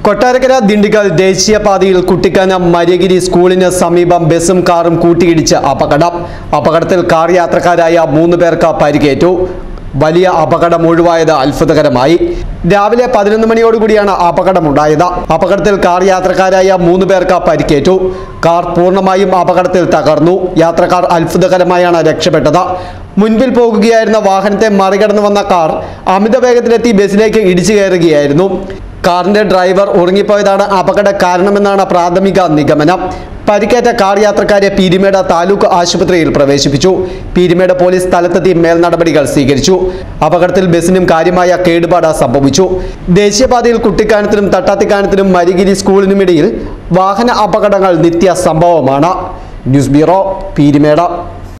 കൊട്ടാരക്കര ദിണ്ടിഗൽ ദേശീയപാതയിൽ കുട്ടിക്കാനം മര്യഗിരി സ്കൂളിന് സമീപം ബസും കാറും കൂട്ടിയിടിച്ച് അപകടം അപകടത്തിൽ കാർ യാത്രക്കാരായ മൂന്ന് പേർക്ക് പരിക്കേറ്റു വലിയ അപകടം ഒഴിവായത് അത്ഭുതകരമായി രാവിലെ പതിനൊന്ന് മണിയോടുകൂടിയാണ് അപകടമുണ്ടായത് അപകടത്തിൽ കാർ യാത്രക്കാരായ മൂന്ന് പേർക്ക് പരിക്കേറ്റു കാർ പൂർണ്ണമായും അപകടത്തിൽ തകർന്നു യാത്രക്കാർ അത്ഭുതകരമായാണ് രക്ഷപ്പെട്ടത് മുൻപിൽ പോകുകയായിരുന്ന വാഹനത്തെ മറികടന്നു വന്ന കാർ അമിത വേഗത്തിലെത്തി ബസ്സിലേക്ക് ഇടിച്ചു കയറുകയായിരുന്നു കാറിന്റെ ഡ്രൈവർ ഉറങ്ങിപ്പോയതാണ് അപകട കാരണമെന്നാണ് പ്രാഥമിക നിഗമനം പരിക്കേറ്റ കാർ യാത്രക്കാരെ പീരിമേട് താലൂക്ക് ആശുപത്രിയിൽ പ്രവേശിപ്പിച്ചു പീരിമേട് പോലീസ് സ്ഥലത്തെത്തി മേൽനടപടികൾ സ്വീകരിച്ചു അപകടത്തിൽ ബസ്സിനും കാര്യമായ കേടുപാട് സംഭവിച്ചു ദേശീയപാതയിൽ കുട്ടിക്കാനത്തിനും തട്ടാത്തിക്കാനത്തിനും മരിഗിരി സ്കൂളിനുമിടയിൽ വാഹന അപകടങ്ങൾ നിത്യ സംഭവമാണ് ന്യൂസ് ബ്യൂറോ പീരിമേട്